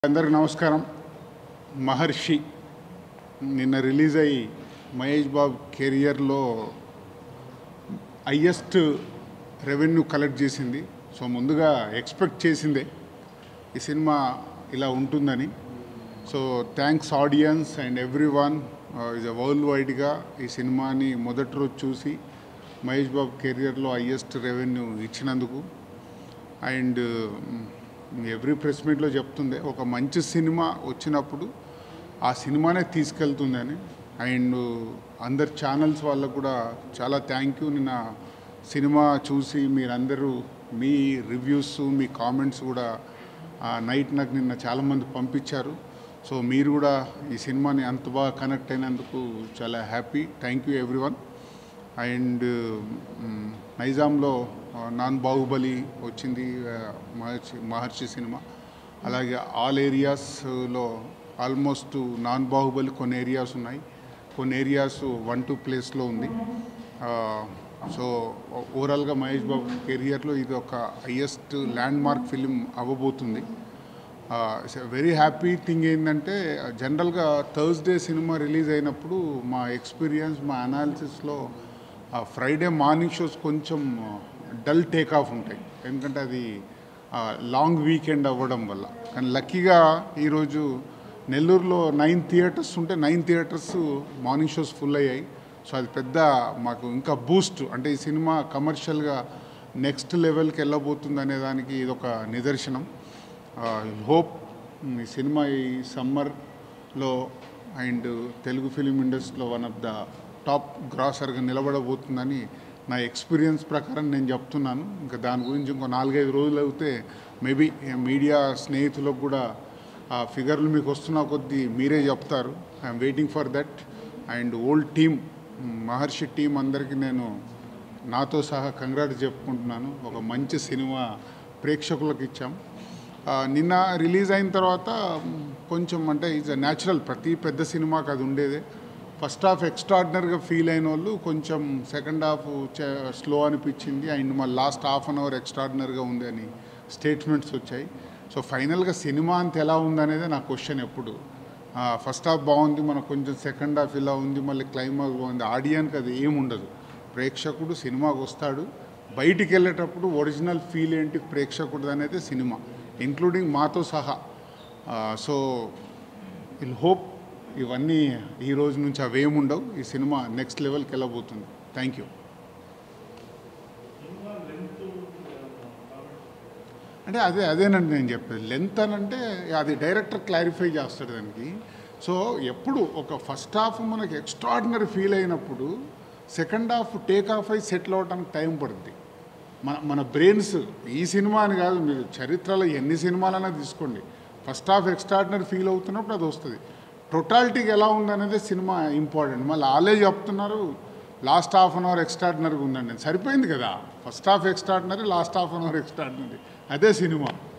అందరికి నమస్కారం మహర్షి నిన్న రిలీజ్ అయ్యి మహేష్ బాబు కెరియర్లో హయ్యెస్ట్ రెవెన్యూ కలెక్ట్ చేసింది సో ముందుగా ఎక్స్పెక్ట్ చేసిందే ఈ సినిమా ఇలా ఉంటుందని so thanks audience and everyone is world వైడ్గా ఈ సినిమాని మొదటి రోజు చూసి మహేష్ బాబు కెరియర్లో హయ్యెస్ట్ రెవెన్యూ ఇచ్చినందుకు అండ్ ఎవ్రీ ప్రెస్ మీట్లో చెప్తుంది ఒక మంచి సినిమా వచ్చినప్పుడు ఆ సినిమానే తీసుకెళ్తుందని అండ్ అందరు ఛానల్స్ వాళ్ళకు కూడా చాలా థ్యాంక్ యూ నిన్న సినిమా చూసి మీరందరూ మీ రివ్యూస్ మీ కామెంట్స్ కూడా ఆ నైట్ నాకు నిన్న చాలామంది పంపించారు సో మీరు కూడా ఈ సినిమాని అంత బాగా కనెక్ట్ అయినందుకు చాలా happy thank you everyone and um, నైజాంలో ఆ, నాన్ బాహుబలి వచ్చింది ఆ, మహర్షి మహర్షి సినిమా అలాగే ఆల్ ఏరియాస్లో ఆల్మోస్ట్ నాన్ బాహుబలి కొన్ని ఏరియాస్ ఉన్నాయి కొన్ని ఏరియాస్ వన్ టూ ప్లేస్లో ఉంది ఆ, సో ఓవరాల్గా మహేష్ బాబు కెరియర్లో ఇది ఒక హయ్యెస్ట్ ల్యాండ్ మార్క్ ఫిలిం అవ్వబోతుంది వెరీ హ్యాపీ థింగ్ ఏంటంటే జనరల్గా థర్స్డే సినిమా రిలీజ్ అయినప్పుడు మా ఎక్స్పీరియన్స్ మా అనాలిసిస్లో ఫ్రైడే మార్నింగ్ షోస్ కొంచెం డల్ టేక్ ఆఫ్ ఉంటాయి ఎందుకంటే అది లాంగ్ వీకెండ్ అవ్వడం వల్ల కానీ లక్కీగా ఈరోజు నెల్లూరులో నైన్ థియేటర్స్ ఉంటే nine theatres morning shows full అయ్యాయి సో అది పెద్ద మాకు ఇంకా బూస్ట్ అంటే ఈ సినిమా కమర్షియల్గా నెక్స్ట్ లెవెల్కి వెళ్ళబోతుంది అనే దానికి ఇది ఒక నిదర్శనం హోప్ ఈ సినిమా ఈ సమ్మర్లో అండ్ తెలుగు ఫిలిం ఇండస్ట్రీలో వన్ ఆఫ్ ద టాప్ గ్రాసర్గా నిలబడబోతుందని నా ఎక్స్పీరియన్స్ ప్రకారం నేను చెప్తున్నాను ఇంకా దాని గురించి ఇంకో నాలుగైదు రోజులు అయితే మేబీ మీడియా స్నేహితులకు కూడా ఆ ఫిగర్లు మీకు వస్తున్న కొద్దీ మీరే చెప్తారు I'm waiting for that and old team Maharshi team అందరికీ నేను నాతో సహా కంగ్రాట్స్ చెప్పుకుంటున్నాను ఒక మంచి సినిమా ప్రేక్షకులకు ఇచ్చాం ఆ, నిన్న రిలీజ్ అయిన తర్వాత మ్, కొంచెం అంటే ఇట్స్ న్యాచురల్ ప్రతి పెద్ద సినిమాకి అది ఉండేదే ఫస్ట్ హాఫ్ ఎక్స్ట్రాడినరీగా ఫీల్ అయిన వాళ్ళు కొంచెం సెకండ్ హాఫ్ స్లో అనిపించింది అండ్ మళ్ళీ లాస్ట్ హాఫ్ అన్ అవర్ ఎక్స్ట్రాడినరీగా ఉంది అని స్టేట్మెంట్స్ వచ్చాయి సో ఫైనల్గా సినిమా అంత ఎలా ఉందనేదే నా క్వశ్చన్ ఎప్పుడు ఫస్ట్ హాఫ్ బాగుంది మనకు కొంచెం సెకండ్ హాఫ్ ఇలా ఉంది మళ్ళీ క్లైమాక్స్ బాగుంది ఆడియన్కి అది ఏమి ఉండదు ప్రేక్షకుడు సినిమాకి వస్తాడు బయటికి వెళ్ళేటప్పుడు ఒరిజినల్ ఫీల్ ఏంటి ప్రేక్షకుడు అనేది సినిమా ఇంక్లూడింగ్ మాతో సహా సో విల్ హోప్ ఇవన్నీ ఈ రోజు నుంచి అవేముండవు ఈ సినిమా నెక్స్ట్ లెవెల్కి వెళ్ళబోతుంది థ్యాంక్ యూ అంటే అదే అదేనండి నేను చెప్పేది లెంత్ అని అంటే అది డైరెక్టర్ క్లారిఫై చేస్తాడు దానికి సో ఎప్పుడు ఒక ఫస్ట్ హాఫ్ మనకి ఎక్స్ట్రాడినరీ ఫీల్ అయినప్పుడు సెకండ్ హాఫ్ టేక్ ఆఫ్ అయి సెటిల్ అవడానికి టైం పడుద్ది మన మన బ్రెయిన్స్ ఈ సినిమా అని కాదు మీరు చరిత్రలో ఎన్ని సినిమాలైనా తీసుకోండి ఫస్ట్ హాఫ్ ఎక్స్ట్రాడినరీ ఫీల్ అవుతున్నప్పుడు అది వస్తుంది టోటాలిటీకి ఎలా ఉందనేది సినిమా ఇంపార్టెంట్ మళ్ళీ వాళ్ళే చెప్తున్నారు లాస్ట్ హాఫ్ అన్ అవర్ ఎక్స్ట్రాడినరీగా ఉందండి సరిపోయింది కదా first half extraordinary last half an hour extraordinary అదే సినిమా